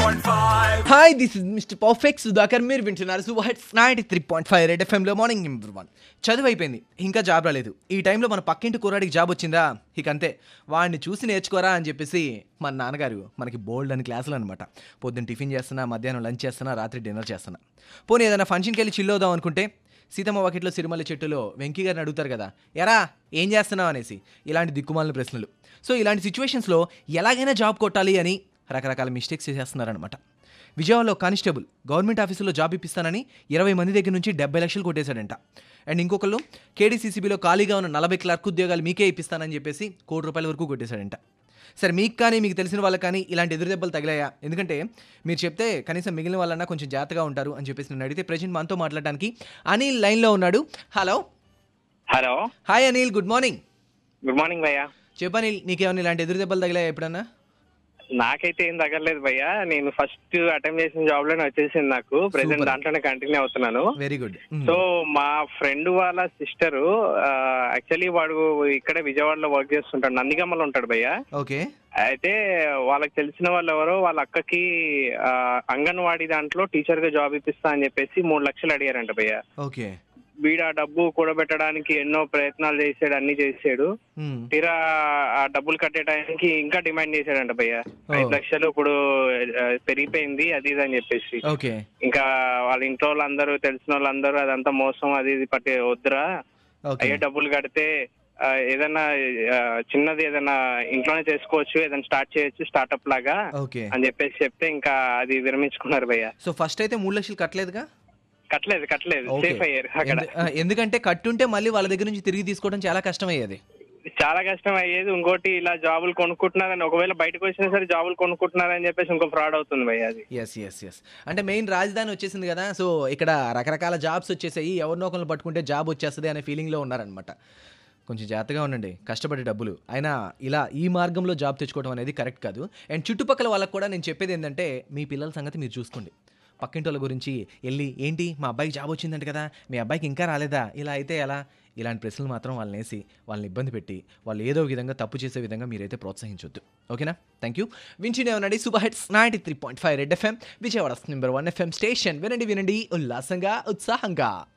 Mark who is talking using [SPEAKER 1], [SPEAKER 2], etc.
[SPEAKER 1] 93.5
[SPEAKER 2] hi this is mister perfect Sudhakar మీరు వింటున్నారు super hits ninety three point five red ఎఫ్ఎంలో morning number one చదువు అయిపోయింది ఇంకా జాబ్ రాలేదు ఈ టైంలో మన పక్కింటి కుర్రాడికి జాబ్ వచ్చిందా ఇక అంతే వాడిని చూసి నేర్చుకోరా అని చెప్పేసి మన నాన్నగారు మనకి బోల్డ్ అని క్లాసులు అనమాట పొద్దున్న టిఫిన్ చేస్తున్నా మధ్యాహ్నం లంచ్ చేస్తున్నా రాత్రి డిన్నర్ చేస్తున్నా పోనీ ఏదైనా ఫంక్షన్కి వెళ్ళి చిల్ అవుదాం అనుకుంటే సీతమ్మ వాకిట్లో సిరిమల్ల చెట్టులో వెంకీ గారిని అడుగుతారు కదా ఎరా ఏం చేస్తున్నావు అనేసి ఇలాంటి దిక్కుమాలిన ప్రశ్నలు సో ఇలాంటి సిచ్యువేషన్స్లో ఎలాగైనా జాబ్ కొట్టాలి అని రకరకాల మిస్టేక్స్ చేసేస్తున్నారనమాట విజయవాడలో కానిస్టేబుల్ గవర్నమెంట్ ఆఫీసులో జాబ్ ఇప్పిస్తానని ఇరవై మంది దగ్గర నుంచి డెబ్బై లక్షలు కొట్టేశాడంట అండ్ ఇంకొకళ్ళు కేడీసీసీబీలో ఖాళీగా ఉన్న నలభై క్లర్క్ ఉద్యోగాలు మీకే ఇప్పిస్తానని చెప్పేసి కోటి రూపాయల వరకు కొట్టేశాడంట సరే మీకు కానీ మీకు తెలిసిన వాళ్ళకి కానీ ఇలాంటి ఎదురు దెబ్బలు తగిలాయా ఎందుకంటే మీరు చెప్తే కనీసం మిగిలిన వాళ్ళన్నా కొంచెం జాగ్రత్తగా ఉంటారు అని చెప్పేసి నేను అడిగితే ప్రజెంట్ మనతో మాట్లాడడానికి అనిల్ లైన్లో ఉన్నాడు hello
[SPEAKER 3] hello
[SPEAKER 2] hi Anil good morning
[SPEAKER 3] good morning భయ్యా
[SPEAKER 2] చెప్పు అనిల్ నీకేమైనా ఇలాంటి ఎదురు దెబ్బలు తగిలాయా ఎప్పుడన్నా
[SPEAKER 3] నాకైతే ఏం తగ్గలేదు భయ్యా నేను ఫస్ట్ అటెంప్ట్ చేసిన జాబ్ లోనే వచ్చేసింది నాకు ప్రెసెంట్
[SPEAKER 2] Super.
[SPEAKER 3] దాంట్లోనే కంటిన్యూ అవుతున్నాను
[SPEAKER 2] వెరీ గుడ్
[SPEAKER 3] సో మా ఫ్రెండ్ వాళ్ళ సిస్టర్ యాక్చువల్లీ వాడు ఇక్కడే విజయవాడలో వర్క్ చేస్తుంటాడు నందిగమ్మలో ఉంటాడు భయ్యా
[SPEAKER 2] ఓకే
[SPEAKER 3] అయితే వాళ్ళకి తెలిసిన వాళ్ళు ఎవరో వాళ్ళ అక్కకి ఆ, అంగన్వాడీ దాంట్లో టీచర్ గా జాబ్ ఇప్పిస్తా అని చెప్పేసి మూడు లక్షలు అడిగారంట భయ్య
[SPEAKER 2] ఓకే
[SPEAKER 3] వీడు ఆ డబ్బు కూడబెట్టడానికి ఎన్నో ప్రయత్నాలు చేసాడు అన్ని చేసాడు తీరా ఆ డబ్బులు కట్టేయడానికి ఇంకా డిమాండ్ చేశాడంట భయ్య ఐదు లక్షలు ఇప్పుడు ఆ, పెరిగిపోయింది అది ఇది అని చెప్పేసి
[SPEAKER 2] ఓకే
[SPEAKER 3] ఇంకా వాళ్ళ ఇంట్లో వాళ్ళందరూ తెలిసిన వాళ్ళందరూ అదంతా మోసం అది ఇది పట్టి వద్దురా
[SPEAKER 2] ఓకే
[SPEAKER 3] అయ్యే డబ్బులు కడితే ఆ, ఏదైనా ఆ, చిన్నది ఏదైనా ఇంట్లోనే చేసుకోవచ్చు ఏదైనా స్టార్ట్ చేయొచ్చు స్టార్ట్అప్ లాగా
[SPEAKER 2] ఓకే
[SPEAKER 3] అని చెప్పేసి చెప్తే ఇంకా అది విరమించుకున్నారు భయ్య
[SPEAKER 2] సో ఫస్ట్ అయితే మూడు లక్షలు కట్టలేదుగా
[SPEAKER 3] కట్టలేదు కట్టలేదు
[SPEAKER 2] ఓకే.
[SPEAKER 3] సేఫ్ అయ్యారు అక్కడ
[SPEAKER 2] ఎందు- ఆ, ఎందుకంటే కట్టుంటే మళ్ళీ వాళ్ళ దగ్గర నుంచి తిరిగి తీసుకోవడం చాలా కష్టం అయ్యేది
[SPEAKER 3] చాలా కష్టం అయ్యేది ఇంకోటి ఇలా జాబులు కొనుక్కుంటున్నారని ఒకవేళ బయటకు వచ్చినా సరే జాబులు కొనుక్కుంటున్నారని చెప్పేసి ఇంకో ఫ్రాడ్ అవుతుంది భయ్య అది
[SPEAKER 2] ఎస్ ఎస్ ఎస్ అంటే మెయిన్ రాజధాని వచ్చేసింది కదా సో ఇక్కడ రకరకాల జాబ్స్ వచ్చేసాయి ఎవరినో ఒకరిని పట్టుకుంటే జాబ్ వచ్చేస్తుంది అనే ఫీలింగ్లో ఉన్నారనమాట కొంచెం జాగ్రత్తగా ఉండండి కష్టపడే డబ్బులు అయినా ఇలా ఈ మార్గంలో జాబ్ తెచ్చుకోవడం అనేది కరెక్ట్ కాదు అండ్ చుట్టుపక్కల వాళ్ళకి కూడా నేను చెప్పేది ఏంటంటే మీ పిల్లల సంగతి మీరు చూసుకోండి పక్కింటి వాళ్ళ గురించి వెళ్ళి ఏంటి మా అబ్బాయికి జాబ్ వచ్చిందంట కదా మీ అబ్బాయికి ఇంకా రాలేదా ఇలా అయితే ఎలా ఇలాంటి ప్రశ్నలు మాత్రం వాళ్ళని వేసి వాళ్ళని ఇబ్బంది పెట్టి వాళ్ళు ఏదో ఒక విధంగా తప్పు చేసే విధంగా మీరైతే ప్రోత్సహించొద్దు ఓకేనా థ్యాంక్ యూ వింటూనే ఉండండి super hits ninety three point five red FM Vijayawada number one FM station వినండి వినండి ఉల్లాసంగా ఉత్సాహంగా